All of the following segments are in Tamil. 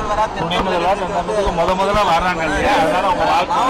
துணை முதல்வர் சந்தர்ப்பத்துக்கு முத முதல்ல வர்றாங்க இல்லையா அதனால உங்க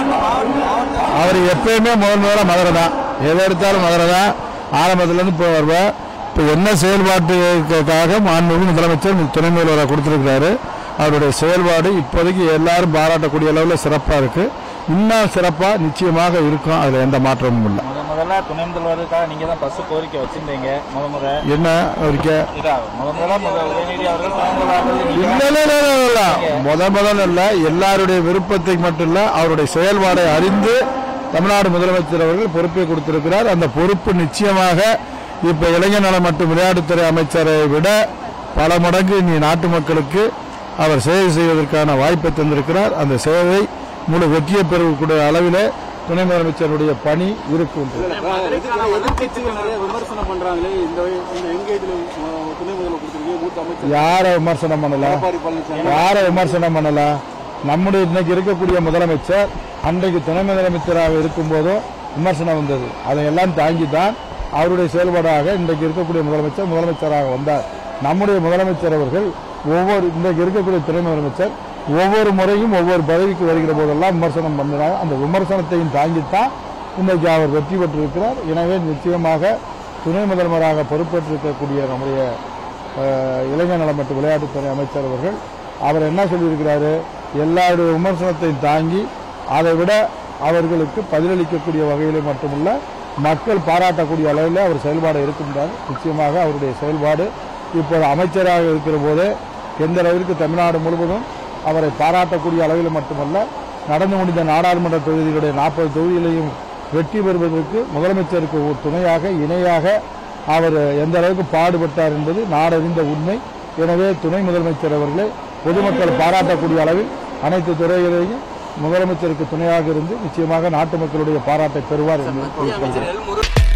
வாழ்க்கை அவர் எப்பயுமே முதல் முதல்ல மதுரை தான் எதை எடுத்தாலும் மதுரை தான் ஆரம்பத்துலேருந்து இப்போ வருவார் இப்போ என்ன செயல்பாட்டுக்காக மாண்புமிகு முதலமைச்சர் துணை முதல்வரை கொடுத்துருக்கிறாரு அவருடைய செயல்பாடு இப்போதைக்கு எல்லாரும் பாராட்டக்கூடிய அளவில் சிறப்பாக இருக்குது இன்னும் சிறப்பாக நிச்சயமாக இருக்கும் அதில் எந்த மாற்றமும் இல்லை முத முதல்ல துணை முதல்வருக்காக நீங்க தான் ஃபர்ஸ்ட் கோரிக்கை வச்சிருந்தீங்க முத முறை என்ன அவருக்கு இதா முத முதல்ல முத உதயநிதி அவர்கள் துணை முதல்வராக நீங்க இல்ல இல்ல இல்ல இல்ல, இல்ல முத முதல்ல இல்ல எல்லாருடைய விருப்பத்தை மட்டும் இல்ல அவருடைய செயல்பாடை அறிந்து தமிழ்நாடு முதலமைச்சர் அவர்கள் பொறுப்பை கொடுத்திருக்கிறார் அந்த பொறுப்பு நிச்சயமாக இப்ப இளைஞர் நலம் மற்றும் விளையாட்டுத்துறை அமைச்சரை விட பல மடங்கு இனி நாட்டு மக்களுக்கு அவர் சேவை செய்வதற்கான வாய்ப்பை தந்திருக்கிறார் அந்த சேவை முழு வெற்றியை பெறக்கூடிய அளவில் துணை முதலமைச்சருடைய பணி இருக்கும் எதிர்கட்சிகள் நிறைய விமர்சனம் பண்றாங்களே இந்த இந்த எங்க இதுல அஹ், துணை முதல்வர் கொடுத்துருக்கீங்க மூத்த அமைச்சர் யாரை விமர்சனம் பண்ணல எடப்பாடி பழனிசாமி யாரை விமர்சனம் பண்ணல நம்முடைய இன்னைக்கு இருக்கக்கூடிய முதலமைச்சர் அன்றைக்கு துணை முதலமைச்சராக இருக்கும்போதும் விமர்சனம் வந்தது அதையெல்லாம் தாங்கி தான் அவருடைய செயல்பாடாக இன்றைக்கு இருக்கக்கூடிய முதலமைச்சர் முதலமைச்சராக வந்தார் நம்முடைய முதலமைச்சர் அவர்கள் ஒவ்வொரு இன்றைக்கு இருக்கக்கூடிய துணை முதலமைச்சர் ஒவ்வொரு முறையும் ஒவ்வொரு பதவிக்கு வருகிற போதெல்லாம் விமர்சனம் பண்ணுறாங்க அந்த விமர்சனத்தையும் தாங்கித்தான் இன்றைக்கு அவர் வெற்றி பெற்றிருக்கிறார் எனவே நிச்சயமாக துணை முதல்வராக பொறுப்பேற்றிருக்கக்கூடிய நம்முடைய அஹ், இளைஞர் நலம் மற்றும் விளையாட்டுத்துறை அமைச்சர் அவர்கள் அவர் என்ன சொல்லியிருக்கிறாரு எல்லாருடைய விமர்சனத்தையும் தாங்கி அதை விட அவர்களுக்கு பதிலளிக்கக்கூடிய வகையில் மட்டுமல்ல மக்கள் பாராட்டக்கூடிய அளவில் அவர் செயல்பாடு இருக்கின்றார் நிச்சயமாக அவருடைய செயல்பாடு இப்போது அமைச்சராக இருக்கிற போதே எந்த அளவிற்கு தமிழ்நாடு முழுவதும் அவரை பாராட்டக்கூடிய அளவில் மட்டுமல்ல நடந்து முடிந்த நாடாளுமன்ற தொகுதிகளுடைய நாற்பது தொகுதிகளையும் வெற்றி பெறுவதற்கு முதலமைச்சருக்கு ஒரு துணையாக இணையாக அவர் எந்த அளவுக்கு பாடுபட்டார் என்பது நாடறிந்த உண்மை எனவே துணை முதலமைச்சர் அவர்களே பொதுமக்கள் பாராட்டக்கூடிய அளவில் அனைத்து துறைகளிலையும் முதலமைச்சருக்கு துணையாக இருந்து நிச்சயமாக நாட்டு மக்களுடைய பாராட்டை பெறுவார் என்று மத்திய அமைச்சர்கள் முரு